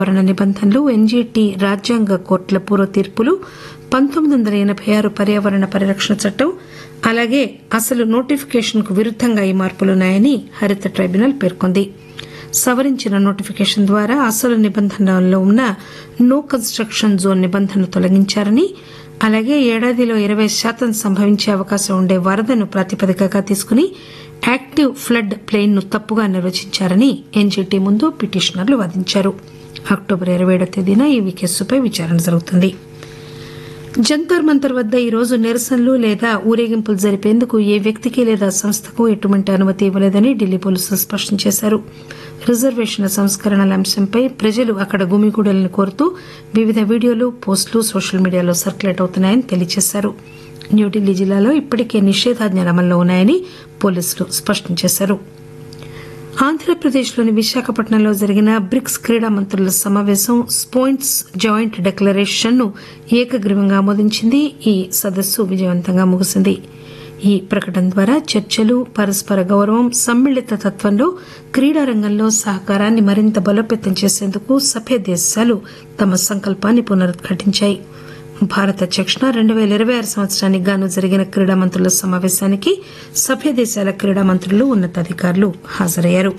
పర్యావరణ నిబంధనలు ఎన్జీటీ రాజ్యాంగ కోర్టుల పూర్వ తీర్పులు పంతొమ్మిది వందల ఎనబై ఆరు పర్యావరణ పరిరక్షణ చట్టం అలాగే అసలు నోటిఫికేషన్ కు విరుద్దంగా ఈ మార్పులున్నాయని హరిత ట్రైబ్యునల్ పేర్కొంది సవరించిన నోటిఫికేషన్ ద్వారా అసలు నిబంధనల్లో ఉన్న నో కన్స్ట్రక్షన్ జోన్ నిబంధనను తొలగించారని అలాగే ఏడాదిలో ఇరవై శాతం సంభవించే అవకాశం ఉండే వరదను ప్రాతిపదికగా తీసుకుని యాక్టివ్ ఫ్లడ్ ప్లెయిన్ ను తప్పుగా నిర్వచించారని ఎన్జీటీ ముందు పిటిషనర్లు వాదించారు అక్టోబర్ ఇరవై ఏడో తేదీన ఈ కేసుపై విచారణ జరుగుతుంది జంతర్ మంతర్ వద్ద ఈ రోజు నిరసనలు లేదా ఊరేగింపులు జరిపేందుకు ఏ వ్యక్తికి లేదా సంస్థకు ఎటువంటి అనుమతి ఇవ్వలేదని ఢిల్లీ పోలీసులు స్పష్టం చేశారు రిజర్వేషన్ల సంస్కరణల అంశంపై ప్రజలు అక్కడ గుమిగూడాలని కోరుతూ వివిధ వీడియోలు పోస్టులు సోషల్ మీడియాలో సర్క్యులేట్ అవుతున్నాయని తెలియజేశారు న్యూఢిల్లీ జిల్లాలో ఇప్పటికే నిషేధాజ్ఞలు అమల్లో ఉన్నాయని పోలీసులు స్పష్టం చేశారు ఆంధ్రప్రదేశ్లోని విశాఖపట్నంలో జరిగిన బ్రిక్స్ క్రీడా మంత్రుల సమావేశం స్పోయింట్స్ జాయింట్ డిక్లరేషన్ ను ఏకగ్రీవంగా ఆమోదించింది ఈ సదస్సు విజయవంతంగా ముగిసింది ఈ ప్రకటన ద్వారా చర్చలు పరస్పర గౌరవం సమ్మిళిత తత్వంలో క్రీడా రంగంలో సహకారాన్ని మరింత బలోపేతం చేసేందుకు సభ్య దేశాలు తమ సంకల్పాన్ని పునరుద్ఘాటించాయి భారత అధ్యక్షున రెండు పేల ఇరవై ఆరు సంవత్సరానికి గాను జరిగిన క్రీడా మంత్రుల సమావేశానికి సభ్య దేశాల క్రీడా మంత్రులు ఉన్నతాధికారులు హాజరయ్యారు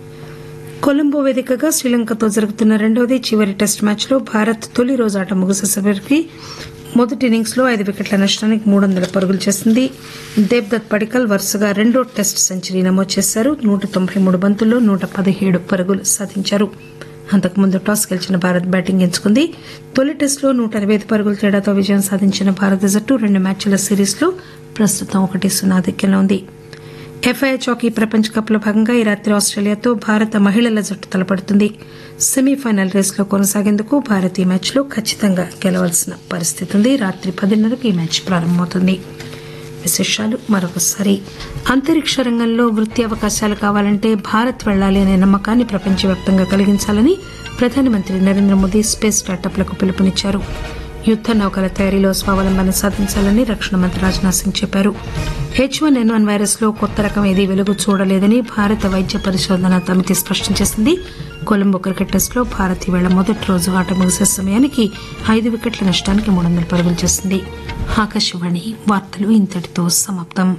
కొలంబో వేదికగా శ్రీలంకతో జరుగుతున్న రెండవది చివరి టెస్ట్ మ్యాచ్లో భారత్ తొలి రోజు ఆట ముగిసేసరికి మొదటి ఇన్నింగ్స్ లో ఐదు వికెట్ల నష్టానికి మూడు వందల పరుగులు చేసింది దేబ్దత్ పడికల్ వరుసగా రెండో టెస్ట్ సెంచరీ నమోదు చేశారు నూట తొంభై మూడు బంతుల్లో నూట పదిహేడు పరుగులు సాధించారు అంతకుముందు టాస్ గెలిచిన భారత్ బ్యాటింగ్ ఎంచుకుంది తొలి టెస్టులో నూట ఎనబై ఐదు పరుగుల తేడాతో విజయం సాధించిన భారత జట్టు రెండు మ్యాచ్ల సిరీస్లో ప్రస్తుతం ఒకటి సున్నా ఆధిక్యంలో ఉంది ఎఫ్ఐహెచ్ హాకీ ప్రపంచ కప్ లో భాగంగా ఈ రాత్రి ఆస్ట్రేలియాతో భారత మహిళల జట్టు తలపడుతుంది సెమీఫైనల్ రేసులో కొనసాగేందుకు భారత్ ఈ మ్యాచ్లో ఖచ్చితంగా గెలవాల్సిన పరిస్థితి ఉంది రాత్రి పదిన్నరకు ఈ మ్యాచ్ ప్రారంభమవుతుంది విశేషాలు మరొకసారి అంతరిక్ష రంగంలో వృత్తి అవకాశాలు కావాలంటే భారత్ వెళ్లాలి అనే నమ్మకాన్ని ప్రపంచవ్యాప్తంగా కలిగించాలని ప్రధానమంత్రి నరేంద్ర మోదీ స్పేస్ స్టార్టప్లకు పిలుపునిచ్చారు యుద్ద నౌకల తయారీలో స్వావలంబన సాధించాలని రక్షణ మంత్రి రాజ్నాథ్ సింగ్ చెప్పారు H one N one virus లో కొత్త రకం ఏదీ వెలుగు చూడలేదని భారత వైద్య పరిశోధన సమితి స్పష్టం చేసింది కొలంబో క్రికెట్ టెస్ట్ లో భారత్ ఈవేళ మొదటి రోజు ఆట ముగిసే సమయానికి ఐదు వికెట్ల నష్టానికి మూడు వందల పరుగులు చేసింది ఆకాశవాణి వార్తలు ఇంతటితో సమాప్తం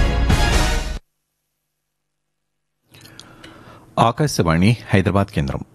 ఆకాశవాణి హైదరాబాద్ కేంద్రం